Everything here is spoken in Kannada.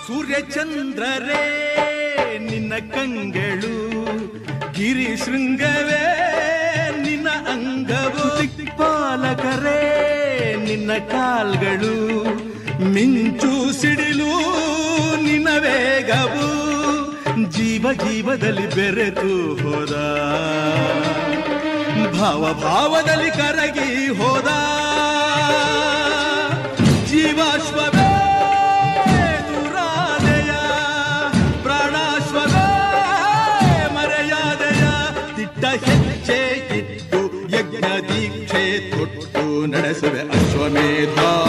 ಸೂರ್ಯಚಂದ್ರರೇ ನಿನ್ನ ಕಂಗಳು ಗಿರಿ ಶೃಂಗವೇ ನಿನ್ನ ಅಂಗವು ದಿಕ್ಪಾಲಕರೇ ನಿನ್ನ ಕಾಲ್ಗಳು ಮಿಂಚು ಸಿಡಿಲು ನಿನ್ನ ವೇಗವು ಜೀವ ಜೀವದಲ್ಲಿ ಬೆರೆತು ಹೋದ ಭಾವ ಭಾವದಲ್ಲಿ ಕರಗಿ ಹೋದ ಜೀವಾಶ್ವವೇ ದುರಾದೆಯ ಪ್ರಾಣಾಶ್ವವೇ ಮರೆಯಾದೆಯ ದಿಟ್ಟ ಹೆಜ್ಜೆ ಇಟ್ಟು ಯಜ್ಞ ದೀಕ್ಷೆ ತೊಟ್ಟು ನಡೆಸುವೆ ಅಶ್ವಮೇಧ